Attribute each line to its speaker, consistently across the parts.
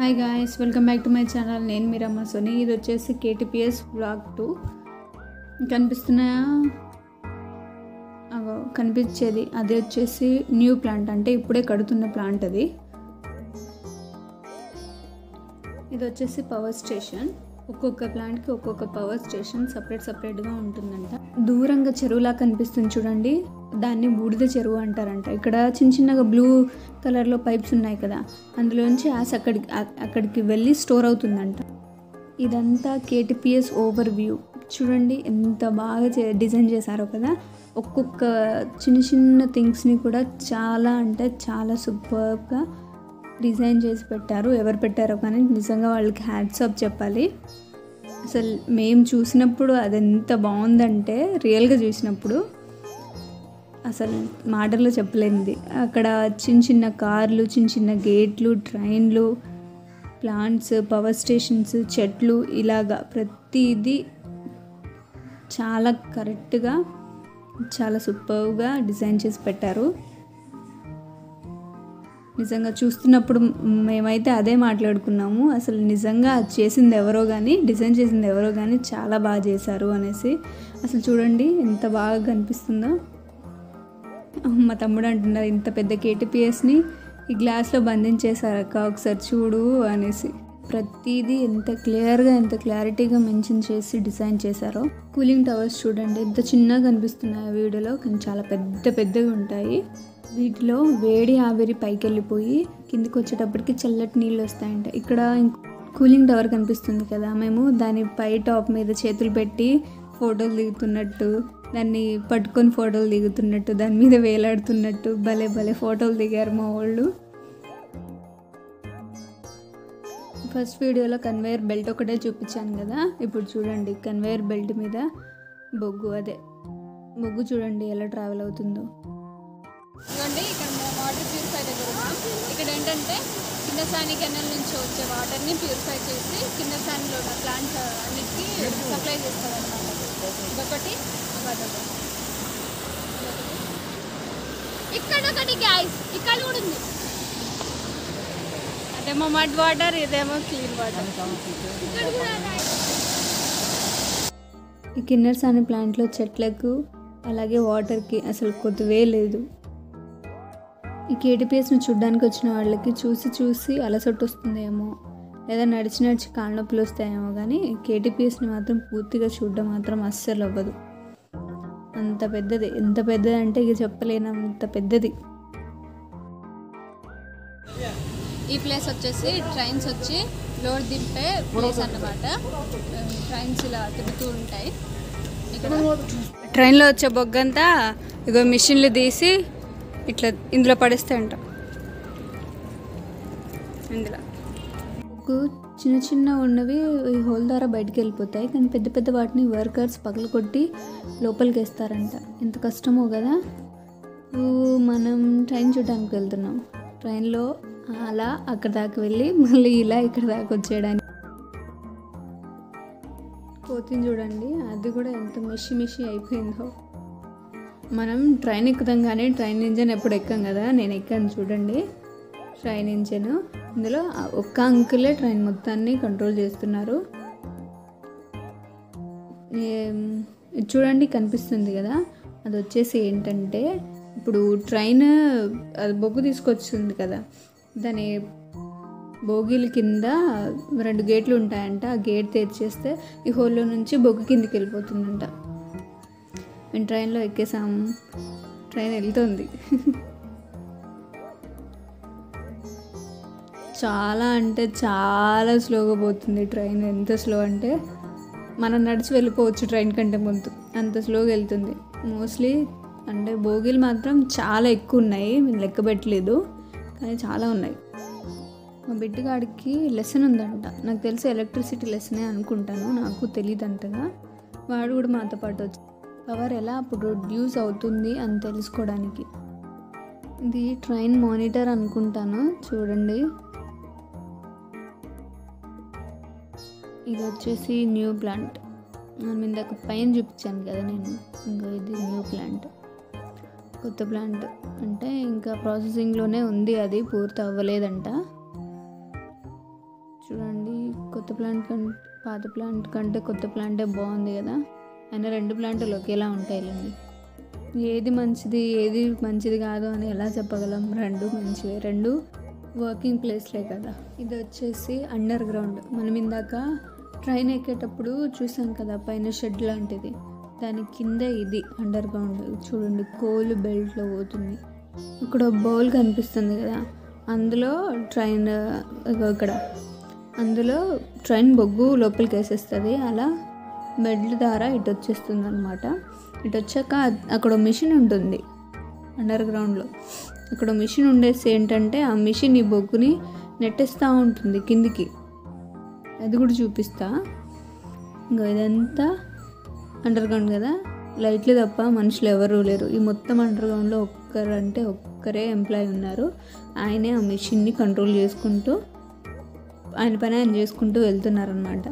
Speaker 1: hi guys welcome back to my channel నేను మీరమ్మ సోని ఇది వచ్చేసి కేటీపీఎస్ బ్లాగ్ టూ కనిపిస్తున్నాయా అగో కనిపించేది అది వచ్చేసి న్యూ ప్లాంట్ అంటే ఇప్పుడే కడుతున్న ప్లాంట్ అది ఇది వచ్చేసి పవర్ స్టేషన్ ఒక్కొక్క ప్లాంట్కి ఒక్కొక్క పవర్ స్టేషన్ సపరేట్ సపరేట్గా ఉంటుందంట దూరంగా చెరువులా కనిపిస్తుంది చూడండి దాన్ని బూడిద చెరువు అంటారంట ఇక్కడ చిన్న చిన్నగా బ్లూ కలర్లో పైప్స్ ఉన్నాయి కదా అందులోంచి యాస్ అక్కడికి అ- అక్కడికి వెళ్ళి స్టోర్ అవుతుందంట ఇదంతా కేటీపీఎస్ ఓవర్ వ్యూ చూడండి ఎంత బాగా చే- డిజైన్ చేశారో కదా ఒక్కొక్క చిన్న చిన్న థింగ్స్ని కూడా చాలా అంటే చాలా సూపర్గా డిజైన్ చేసి పెట్టారు ఎవరు పెట్టారో కానీ నిజంగా వాళ్ళకి హ్యాట్స్ ఆఫ్ చెప్పాలి అసలు మేము చూసినప్పుడు అది ఎంత బాగుందంటే రియల్గా చూసినప్పుడు అసలు మాటల్లో చెప్పలేనిది అక్కడ చిన్న చిన్న కార్లు చిన్న చిన్న గేట్లు ట్రైన్లు ప్లాంట్స్ పవర్ స్టేషన్స్ చెట్లు ఇలాగా ప్రతిదీ చాలా కరెక్ట్గా చాలా సూపర్గా డిజైన్ చేసి పెట్టారు నిజంగా చూస్తున్నప్పుడు మేమైతే అదే మాట్లాడుకున్నాము అసలు నిజంగా అది చేసింది ఎవరో కానీ డిజైన్ చేసింది ఎవరో కానీ చాలా బాగా చేశారు అనేసి అసలు చూడండి ఎంత బాగా కనిపిస్తుందో మా తమ్ముడు అంటున్నారు ఇంత పెద్ద కేటీపీఎస్ని ఈ గ్లాస్లో బంధించేశారక్క ఒకసారి చూడు అనేసి ప్రతిదీ ఎంత క్లియర్గా ఎంత క్లారిటీగా మెన్షన్ చేసి డిజైన్ చేశారో కూలింగ్ టవర్స్ చూడండి ఎంత చిన్నగా కనిపిస్తున్నాయి ఆ వీడియోలో కానీ చాలా పెద్ద పెద్దగా ఉంటాయి వీటిలో వేడి ఆవిరి పైకి వెళ్ళిపోయి కిందికి వచ్చేటప్పటికి చల్లటి నీళ్ళు వస్తాయంట ఇక్కడ ఇంక్- కూలింగ్ టవర్ కనిపిస్తుంది కదా మేము దాని పై టాప్ మీద చేతులు పెట్టి ఫోటోలు దిగుతున్నట్టు దాన్ని పట్టుకొని ఫోటోలు దిగుతున్నట్టు దాని మీద వేలాడుతున్నట్టు భలే భలే ఫోటోలు దిగారు మా వాళ్ళు ఫస్ట్ వీడియోలో కన్వేయర్ బెల్ట్ ఒకటే చూపించాను కదా ఇప్పుడు చూడండి కన్వేయర్ బెల్ట్ మీద బొగ్గు అదే బొగ్గు చూడండి ఎలా ట్రావెల్ అవుతుందో
Speaker 2: ఇదిగోండి ఇక్కడ మనం వాటర్ ప్యూరిఫై దగ్గర ఉన్నాం ఇక్కడ ఏంటంటే కింద సాని కెనల్ నుంచి వచ్చే వాటర్ని ప్యూరిఫై చేసి కింద సానిలో ఉన్న ప్లాంట్స్ అన్నిటికీ సప్లై చేస్తారు అనమాట ఇదొకటి అదొకటి ఇక్కడ ఒకటి గ్యాస్ ఇక్కడ కూడా ఉంది అదేమో మడ్ వాటర్ ఇదేమో క్లీన్ వాటర్ ఇక్కడ కూడా
Speaker 1: ఈ కిన్నర్స్ అనే ప్లాంట్లో చెట్లకు అలాగే వాటర్కి అసలు కొద్దివే లేదు ఈ కేటీపీఎస్ని చూడడానికి వచ్చిన వాళ్ళకి చూసి చూసి అలసట వస్తుందేమో లేదా నడిచి నడిచి కాళ్ళ నొప్పులు వస్తాయేమో కానీ కేటీపీఎస్ని మాత్రం పూర్తిగా చూడడం మాత్రం అస్సలు అవ్వదు అంత పెద్దది ఎంత పెద్దది అంటే ఇక చెప్పలేనంత పెద్దది
Speaker 2: ఈ ప్లేస్ వచ్చేసి ట్రైన్స్ వచ్చి లోడ్ దింపే ప్లేస్ అన్నమాట ట్రైన్స్ ఇలా తిరుగుతూ ఉంటాయి ఇక్కడ
Speaker 1: ట్రైన్లో వచ్చే బొగ్గంతా ఇగో మిషన్లు తీసి ఇట్లా ఇందులో పడేస్తాయంట ఇందులో బొగ్గు చిన్న చిన్న ఉన్నవి ఈ హోల్ ద్వారా బయటికి వెళ్ళిపోతాయి కానీ పెద్ద పెద్ద వాటిని వర్కర్స్ పగలు కొట్టి లోపలికి వేస్తారంట ఎంత కష్టమో కదా ఇప్పుడు మనం ట్రైన్ చూడడానికి వెళ్తున్నాం ట్రైన్లో అలా అక్కడ దాకా వెళ్ళి మళ్ళీ ఇలా ఇక్కడ దాకా వచ్చేయడానికి కోతిని చూడండి అది కూడా ఎంత మిషి మిషి అయిపోయిందో మనం ట్రైన్ ఎక్కుతాం కానీ ట్రైన్ ఇంజన్ ఎప్పుడు ఎక్కాం కదా నేను ఎక్కాను చూడండి ట్రైన్ ఇంజన్ ఇందులో ఆ ఒక్క అంకులే ట్రైన్ మొత్తాన్ని కంట్రోల్ చేస్తున్నారు ఏం- ఇది చూడండి కనిపిస్తుంది కదా అది వచ్చేసి ఏంటంటే ఇప్పుడు ట్రైన్ అది బొగ్గు తీసుకొచ్చింది కదా దాని బోగీల కింద రెండు గేట్లు ఉంటాయంట ఆ గేట్ తెరిచేస్తే ఈ హోల్లో నుంచి బొగ్గు కిందికి వెళ్ళిపోతుందంట మేము ట్రైన్లో ఎక్కేసాం ట్రైన్ వెళ్తుంది చాలా అంటే చాలా స్లోగా పోతుంది ట్రైన్ ఎంత స్లో అంటే మనం నడిచి వెళ్ళిపోవచ్చు ట్రైన్ కంటే ముందు అంత స్లోగా వెళ్తుంది మోస్ట్లీ అంటే బోగీలు మాత్రం చాలా ఎక్కువ ఉన్నాయి మేము లెక్క పెట్టలేదు కానీ చాలా ఉన్నాయి మా బిడ్డగాడికి లెసన్ ఉందంట నాకు తెలిసి ఎలక్ట్రిసిటీ లెసనే అనుకుంటాను నాకు తెలియదు అంతగా వాడు కూడా మాతో పాటు వచ్చి పవర్ ఎలా ప్రొడ్యూస్ అవుతుంది అని తెలుసుకోవడానికి ఇది ట్రైన్ మానిటర్ అనుకుంటాను చూడండి ఇది వచ్చేసి న్యూ ప్లాంట్ మనం ఇందాక పైన చూపించాను కదా నేను ఇంకా ఇది న్యూ ప్లాంట్ కొత్త ప్లాంట్ అంటే ఇంకా ప్రాసెసింగ్లోనే ఉంది అది పూర్తి అవ్వలేదంట కొత్త ప్లాంట్ కంటే పాత ప్లాంట్ కంటే కొత్త ప్లాంటే బాగుంది కదా అయినా రెండు ప్లాంట్లు ఒకేలా ఉంటాయిలేండి ఏది మంచిది ఏది మంచిది కాదు అని ఎలా చెప్పగలం రెండు మంచివే రెండు వర్కింగ్ ప్లేస్లే కదా ఇది వచ్చేసి అండర్ గ్రౌండ్ మనం ఇందాక ట్రైన్ ఎక్కేటప్పుడు చూసాం కదా పైన షెడ్ లాంటిది దాని కింద ఇది అండర్ గ్రౌండ్ చూడండి కోల్ బెల్ట్లో పోతుంది ఇక్కడ బౌల్ కనిపిస్తుంది కదా అందులో ట్రైన్ ఇగో ఇక్కడ అందులో ట్రైన్ బొగ్గు లోపలికి వేసేస్తుంది అలా బెడ్ల ద్వారా ఇటు వచ్చేస్తుంది అనమాట ఇటు వచ్చాక అక్కడ మిషన్ ఉంటుంది అండర్ గ్రౌండ్లో అక్కడ మిషన్ ఉండేసి ఏంటంటే ఆ మిషన్ ఈ బొగ్గుని నెట్టేస్తూ ఉంటుంది కిందికి అది కూడా చూపిస్తా ఇంకా ఇదంతా అండర్ గ్రౌండ్ కదా లైట్లు తప్ప మనుషులు ఎవరు లేరు ఈ మొత్తం అండర్ గ్రౌండ్లో ఒక్కరు అంటే ఒక్కరే ఎంప్లాయ్ ఉన్నారు ఆయనే ఆ మిషన్ని కంట్రోల్ చేసుకుంటూ ఆయన పని ఆయన చేసుకుంటూ వెళ్తున్నారనమాట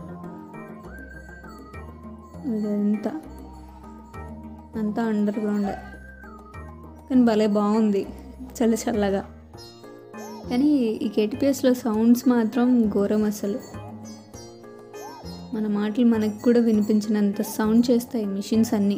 Speaker 1: ఇదంతా అంతా అండర్ గ్రౌండ్ కానీ భలే బాగుంది చల్ల చల్లగా కానీ ఈ కేటీపీఎస్లో సౌండ్స్ మాత్రం ఘోరం అసలు మన మాటలు మనకు కూడా వినిపించినంత సౌండ్ చేస్తాయి మిషన్స్ అన్నీ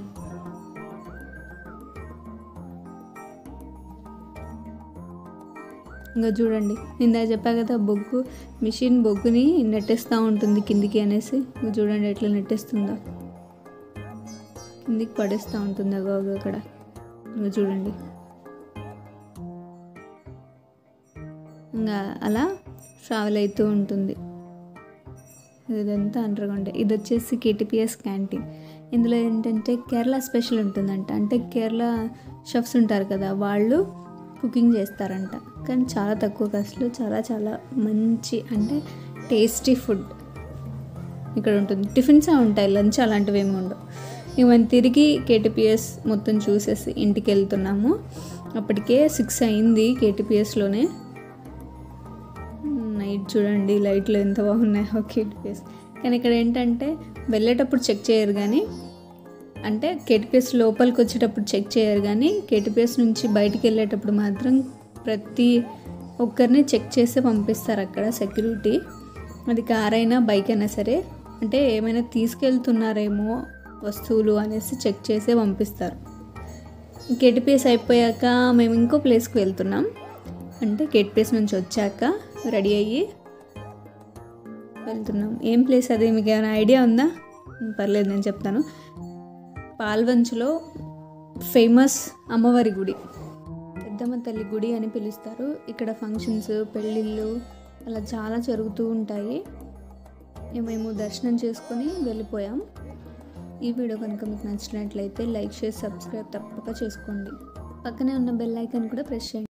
Speaker 1: ఇంకా చూడండి నిందా చెప్పా కదా బొగ్గు మిషన్ బొగ్గుని నెట్టేస్తూ ఉంటుంది కిందికి అనేసి ఇంకా చూడండి ఎట్లా నెట్టేస్తుందో కిందికి పడేస్తూ ఉంటుంది అగో అగో అక్కడ ఇంకా చూడండి ఇంకా అలా ట్రావెల్ అవుతూ ఉంటుంది ఇదంతా అండర్గ్రౌండ్ ఇది వచ్చేసి కేటీపీఎస్ క్యాంటీన్ ఇందులో ఏంటంటే కేరళ స్పెషల్ ఉంటుందంట అంటే కేరళ షెఫ్స్ ఉంటారు కదా వాళ్ళు కుకింగ్ చేస్తారంట కానీ చాలా తక్కువ కాస్ట్లో చాలా చాలా మంచి అంటే టేస్టీ ఫుడ్ ఇక్కడ ఉంటుంది టిఫిన్స్ ఉంటాయి లంచ్ అలాంటివి ఏమి ఉండవు ఇక మనం తిరిగి కేటీపీఎస్ మొత్తం చూసేసి ఇంటికి వెళ్తున్నాము అప్పటికే సిక్స్ అయింది కేటీపీఎస్లోనే నైట్ చూడండి లైట్లు ఎంత బాగున్నాయో కేటీపీఎస్ కానీ ఇక్కడ ఏంటంటే వెళ్ళేటప్పుడు చెక్ చేయరు కానీ అంటే కేటీపీఎస్ లోపలికి వచ్చేటప్పుడు చెక్ చేయరు కానీ కేటీపీఎస్ నుంచి బయటికి వెళ్ళేటప్పుడు మాత్రం ప్రతి ఒక్కరిని చెక్ చేసి పంపిస్తారు అక్కడ సెక్యూరిటీ అది కార్ అయినా బైక్ అయినా సరే అంటే ఏమైనా తీసుకెళ్తున్నారేమో వస్తువులు అనేసి చెక్ చేసే పంపిస్తారు కేటీపీఎస్ అయిపోయాక మేము ఇంకో ప్లేస్కి వెళ్తున్నాం అంటే కేటీపీఎస్ నుంచి వచ్చాక రెడీ అయ్యి వెళ్తున్నాం ఏం ప్లేస్ అది మీకు ఏమైనా ఐడియా ఉందా పర్లేదు నేను చెప్తాను పాల్వంచులో ఫేమస్ అమ్మవారి గుడి పెద్దమ్మ తల్లి గుడి అని పిలుస్తారు ఇక్కడ ఫంక్షన్స్ పెళ్ళిళ్ళు అలా చాలా జరుగుతూ ఉంటాయి ఇక మేము దర్శనం చేసుకొని వెళ్ళిపోయాం ఈ వీడియో కనుక మీకు నచ్చినట్లయితే లైక్ చేసి సబ్స్క్రైబ్ తప్పక చేసుకోండి పక్కనే ఉన్న బెల్ ఐకాన్ కూడా ప్రెస్ చేయండి